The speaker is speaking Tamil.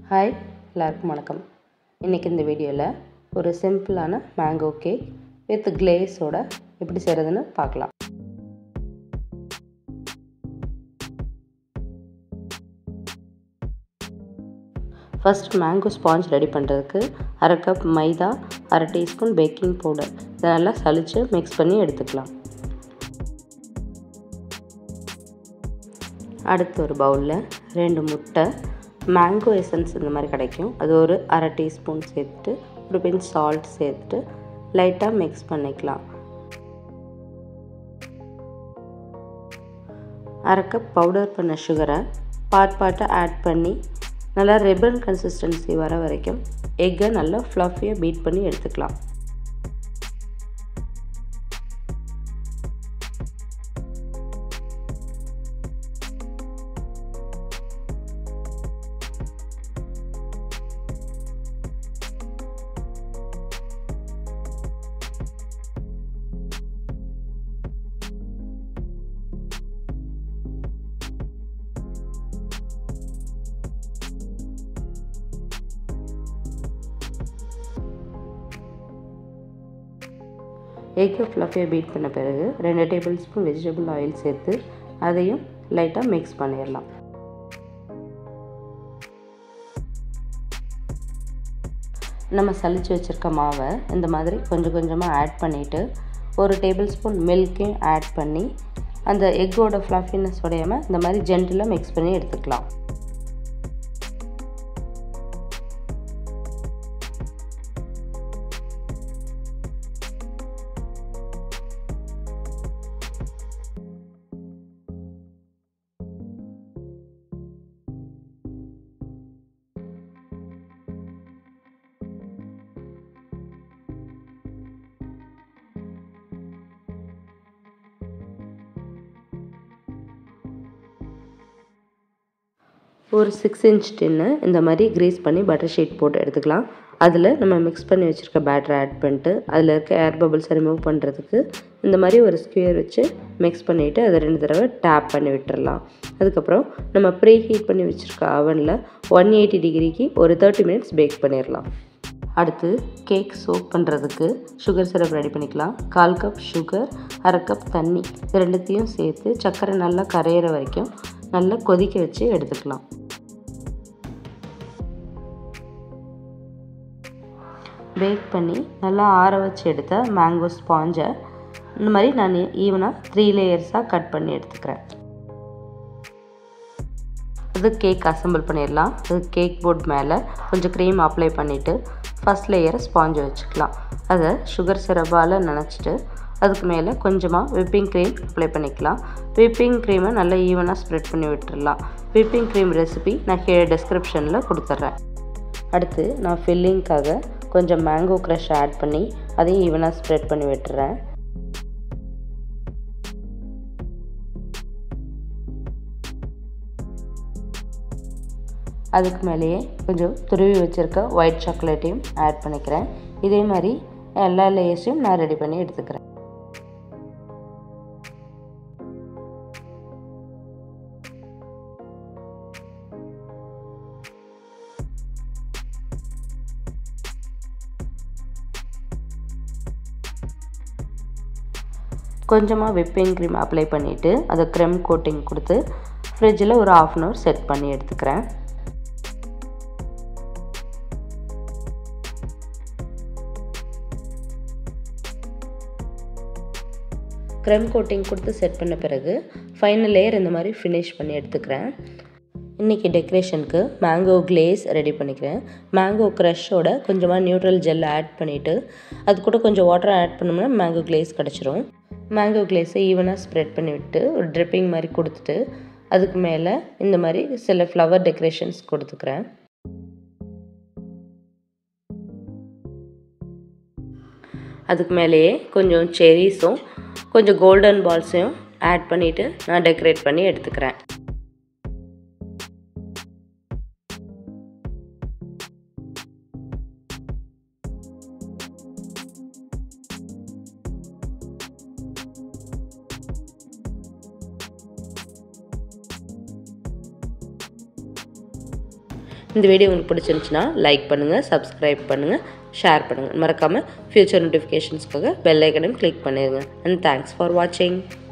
ஹாய் எல்லாருக்கும் வணக்கம் இன்றைக்கி இந்த வீடியோவில் ஒரு சிம்பிளான மேங்கோ கேக் வித் கிளேஸோட எப்படி செய்கிறதுன்னு பார்க்கலாம் ஃபஸ்ட் மேங்கோ ஸ்பாஞ்ச் ரெடி பண்ணுறதுக்கு அரை கப் மைதா அரை டீஸ்பூன் பேக்கிங் பவுடர் இதை நல்லா சளிச்சு மிக்ஸ் பண்ணி எடுத்துக்கலாம் அடுத்து ஒரு பவுலில் ரெண்டு முட்டை மேங்கோ எசன்ஸ் இந்த மாதிரி கிடைக்கும் அது ஒரு அரை டீஸ்பூன் சேர்த்துட்டு ஒரு பிஞ்ச் சால்ட் சேர்த்துட்டு லைட்டாக மிக்ஸ் பண்ணிக்கலாம் அரை கப் பவுடர் பண்ண சுகரை பார்ட் பார்ட்டாக ஆட் பண்ணி நல்லா ரெபன் கன்சிஸ்டன்சி வர வரைக்கும் எக்கை நல்லா ஃப்ளஃபியாக பீட் பண்ணி எடுத்துக்கலாம் எக்கை ஃப்ளஃபியாக பீட் பண்ண பிறகு ரெண்டு டேபிள் ஸ்பூன் வெஜிடபிள் ஆயில் சேர்த்து அதையும் லைட்டாக மிக்ஸ் பண்ணிடலாம் நம்ம சளிச்சு வச்சுருக்க மாவை இந்த மாதிரி கொஞ்சம் கொஞ்சமாக ஆட் பண்ணிவிட்டு ஒரு டேபிள் ஸ்பூன் மில்க்கையும் ஆட் பண்ணி அந்த எக்கோட ஃப்ளஃபினஸ் உடையாமல் இந்த மாதிரி ஜென்டிலாக மிக்ஸ் பண்ணி எடுத்துக்கலாம் ஒரு சிக்ஸ் இன்ச் டின்னு இந்த மாதிரி க்ரீஸ் பண்ணி பட்டர் ஷீட் போட்டு எடுத்துக்கலாம் அதில் நம்ம மிக்ஸ் பண்ணி வச்சுருக்க பேட்டரை ஆட் பண்ணிட்டு அதில் இருக்க ஏர் பபிள்ஸை ரிமூவ் பண்ணுறதுக்கு இந்த மாதிரி ஒரு ஸ்கியூர் வச்சு மிக்ஸ் பண்ணிவிட்டு அதை ரெண்டு தடவை டேப் பண்ணி விட்டுறலாம் அதுக்கப்புறம் நம்ம ப்ரீ ஹீட் பண்ணி வச்சுருக்க அவனில் ஒன் எயிட்டி டிகிரிக்கு ஒரு தேர்ட்டி மினிட்ஸ் பேக் பண்ணிடலாம் அடுத்து கேக் சோப் பண்ணுறதுக்கு சுகர் சிரப் ரெடி பண்ணிக்கலாம் கால் கப் சுகர் அரை கப் தண்ணி இது ரெண்டுத்தையும் சேர்த்து சர்க்கரை நல்லா கரையிற வரைக்கும் நல்லா கொதிக்க வச்சு எடுத்துக்கலாம் பேக் பண்ணி நல்லா ஆற வச்சு எடுத்த மேங்கோ ஸ்பாஞ்சை இந்த மாதிரி நான் ஈவனாக த்ரீ லேயர்ஸாக கட் பண்ணி எடுத்துக்கிறேன் அது கேக் அசம்பிள் பண்ணிடலாம் அது கேக் போர்ட் மேலே கொஞ்சம் க்ரீம் அப்ளை பண்ணிவிட்டு ஃபஸ்ட் லேயரை ஸ்பாஞ்சை வச்சுக்கலாம் அதை சுகர் சிரப்பால் நினச்சிட்டு அதுக்கு மேலே கொஞ்சமாக விப்பிங் க்ரீம் அப்ளை பண்ணிக்கலாம் விப்பிங் க்ரீமை நல்லா ஈவனாக ஸ்ப்ரெட் பண்ணி விட்டுடலாம் விப்பிங் க்ரீம் ரெசிபி நான் கீழே டிஸ்கிரிப்ஷனில் கொடுத்துட்றேன் அடுத்து நான் ஃபில்லிங்க்காக கொஞ்சம் மேங்கோ க்ரஷ் ஆட் பண்ணி அதையும் ஈவனாக ஸ்ப்ரெட் பண்ணி விட்டுறேன் அதுக்கு மேலேயே கொஞ்சம் துருவி வச்சுருக்க ஒயிட் சாக்லேட்டையும் ஆட் பண்ணிக்கிறேன் இதே மாதிரி எல்லா லேயர்ஸையும் நான் ரெடி பண்ணி எடுத்துக்கிறேன் கொஞ்சமாக விப்பிங் க்ரீம் அப்ளை பண்ணிவிட்டு அதை க்ரெம் கோட்டிங் கொடுத்து ஃப்ரிட்ஜில் ஒரு ஆஃப் அன் ஹவர் செட் பண்ணி எடுத்துக்கிறேன் க்ரெம் கோட்டிங் கொடுத்து செட் பண்ண பிறகு ஃபைனல் லேயர் இந்த மாதிரி ஃபினிஷ் பண்ணி எடுத்துக்கிறேன் இன்றைக்கி டெக்கரேஷனுக்கு மேங்கோ கிளேஸ் ரெடி பண்ணிக்கிறேன் மேங்கோ க்ரஷோட கொஞ்சமாக நியூட்ரல் ஜெல் ஆட் பண்ணிவிட்டு அது கூட கொஞ்சம் வாட்டர் ஆட் பண்ணோம்னா மேங்கோ கிளேஸ் கிடச்சிரும் மேங்கோ கிளேஸை ஈவனாக ஸ்ப்ரெட் பண்ணி விட்டு ஒரு ட்ரிப்பிங் மாதிரி கொடுத்துட்டு அதுக்கு மேலே இந்த மாதிரி சில ஃப்ளவர் டெக்கரேஷன்ஸ் கொடுத்துக்கிறேன் அதுக்கு மேலேயே கொஞ்சம் செரிஸும் கொஞ்சம் கோல்டன் பால்ஸையும் ஆட் பண்ணிவிட்டு நான் டெக்கரேட் பண்ணி எடுத்துக்கிறேன் இந்த வீடியோ உங்களுக்கு பிடிச்சிருந்துச்சுன்னா லைக் பண்ணுங்கள் சப்ஸ்கிரைப் பண்ணுங்கள் ஷேர் பண்ணுங்கள் மறக்காமல் ஃப்யூச்சர் நோட்டிஃபிகேஷன்ஸ்க்காக பெல் ஐக்கனையும் கிளிக் பண்ணிடுங்க அண்ட் தேங்க்ஸ் ஃபார் வாட்சிங்